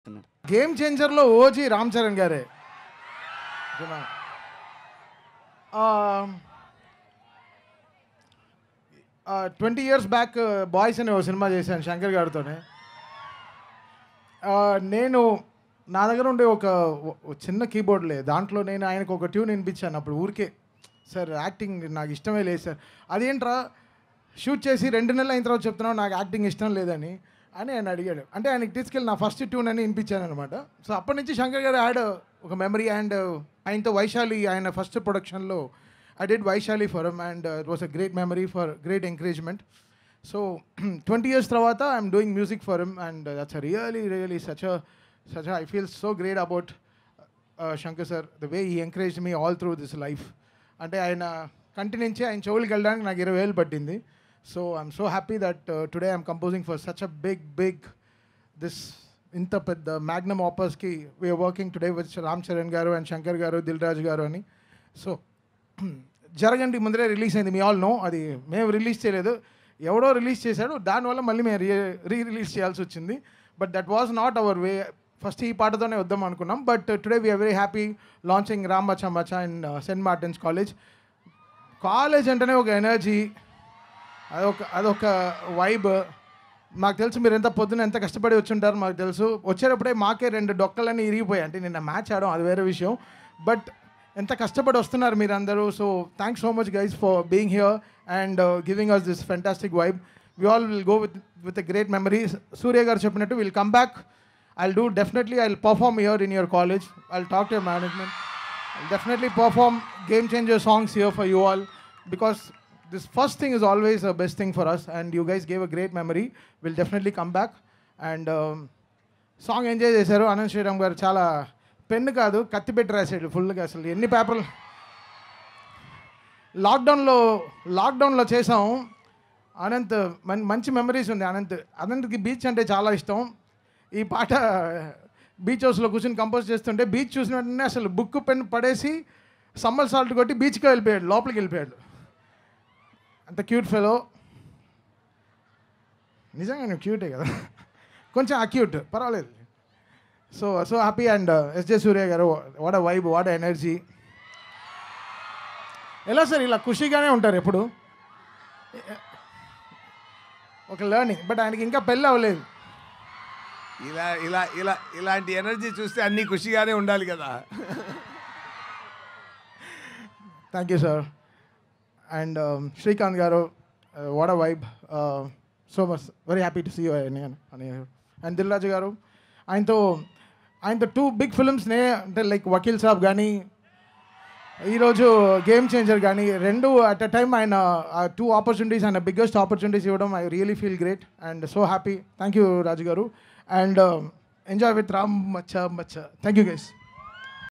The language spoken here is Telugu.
గేమ్ చేంజర్లో ఓజీ రామ్ చరణ్ గారే ట్వంటీ ఇయర్స్ బ్యాక్ బాయ్స్ అనే ఒక సినిమా చేశాను శంకర్ గారితోనే ఆ, నేను నా దగ్గర ఉండే ఒక ఒక చిన్న కీబోర్డ్ లేదు దాంట్లో నేను ఆయనకు ఒక ట్యూన్ వినిపించాను అప్పుడు ఊరికే సార్ యాక్టింగ్ నాకు ఇష్టమే లేదు సార్ అదేంట్రా షూట్ చేసి రెండు నెలలు అయిన తర్వాత చెప్తున్నావు నాకు యాక్టింగ్ ఇష్టం లేదని అని ఆయన అడిగాడు అంటే ఆయనకి తీసుకెళ్ళి నా ఫస్ట్ ట్యూన్ అని వినిపించాను అనమాట సో అప్పటి నుంచి శంకర్ గారు యాడ్ ఒక మెమరీ అండ్ ఆయనతో వైశాలి ఆయన ఫస్ట్ ప్రొడక్షన్లో I did Vaishali for and it was a great memory for great encouragement so twenty years తర్వాత I'm doing music for him and that's really really such such I feel so great about Shankar sir the way he encourage me all through this life అంటే ఆయన కంటి నుంచి ఆయన చెవులకి వెళ్ళడానికి నాకు ఇరవై వేలు పట్టింది so I'm so happy that today I'm composing for such a big big this ఇంత పెద్ద మ్యాగ్నమ్ ఆపర్స్కి we're working today with Ram Charan garu and Shankar గారు దిల్ రాజు గారు అని సో జరగండి ముందరే రిలీజ్ అయింది మీ ఆల్ నో అది మేము రిలీజ్ చేయలేదు ఎవడో రిలీజ్ చేశాడు దానివల్ల మళ్ళీ మేము రీ రీ రిలీజ్ చేయాల్సి వచ్చింది but that was not our way first ఈ పాటతోనే వద్దాం అనుకున్నాం but today we're very happy launching Ram మచా మచా in Saint Martin's college college అంటేనే ఒక ఎనర్జీ అదొక అదొక వైబ్ మాకు తెలుసు మీరు ఎంత పొద్దున ఎంత కష్టపడి వచ్చి ఉంటారు మాకు తెలుసు వచ్చేటప్పుడే మాకే రెండు డొక్కలన్నీ ఇరిగిపోయాయి అంటే నిన్న మ్యాచ్ ఆడడం అది వేరే విషయం బట్ ఎంత కష్టపడి వస్తున్నారు మీరు అందరూ so thanks so much guys for being here and giving us this fantastic vibe we all will go with with a great memory Surya garu చెప్పినట్టు will come back I'll do definitely I'll perform here in your college I'll talk to your management I'll definitely perform game changer songs here for you all because this first thing is always the best thing for us and you guys gave a great memory we'll definitely come back and um, song enjoy చేశారు అనంత్ శ్రీరామ్ గారు చాలా పెన్ను కాదు కత్తి పెట్టి రాశాడు ఫుల్గా అసలు ఎన్ని పేపర్లు లాక్డౌన్లో లాక్డౌన్లో చేసాం అనంత్ మం- మంచి మెమరీస్ ఉంది అనంత్ అనంత్కి బీచ్ అంటే చాలా ఇష్టం ఈ పాట బీచ్ హౌస్లో కూర్చొని కంపోజ్ చేస్తుంటే బీచ్ చూసిన వెంటనే అసలు బుక్ పెన్ పడేసి సమ్మర్ సాల్ట్ కొట్టి బీచ్కి వెళ్ళిపోయాడు లోపలికి వెళ్ళిపోయాడు అంత క్యూట్ ఫెలో నిజంగా నువ్వు క్యూటే కదా కొంచెం అక్యూట్ పర్వాలేదు so so happy and SJ Surya garu what a vibe what energy ఎలా సార్ ఇలా ఖుషిగానే ఉంటారు ఎప్పుడు ఒక లెర్నింగ్ బట్ ఆయనకి ఇంకా పెళ్ళి అవ్వలేదు ఇలా ఇలా ఇలా ఇలాంటి ఎనర్జీ చూస్తే అన్నీ ఖుషిగానే ఉండాలి కదా thank you sir and Srikanth garu what a vibe so much very happy to see you అని అండ్ దిల్రాజు గారు ఆయనతో ఆయనతో టూ బిగ్ ఫిల్మ్స్నే అంటే లైక్ వకీల్ సాబ్ కానీ ఈరోజు గేమ్ చేంజర్ కానీ రెండు అట్ అ టైమ్ ఆయన టూ ఆపర్చునిటీస్ ఆయన బిగ్గెస్ట్ ఆపర్చునిటీస్ ఇవ్వడం I really feel great and so happy thank you Raju garu and enjoy with Ram మచ్చ మచ్చ థ్యాంక్ యూ గైస్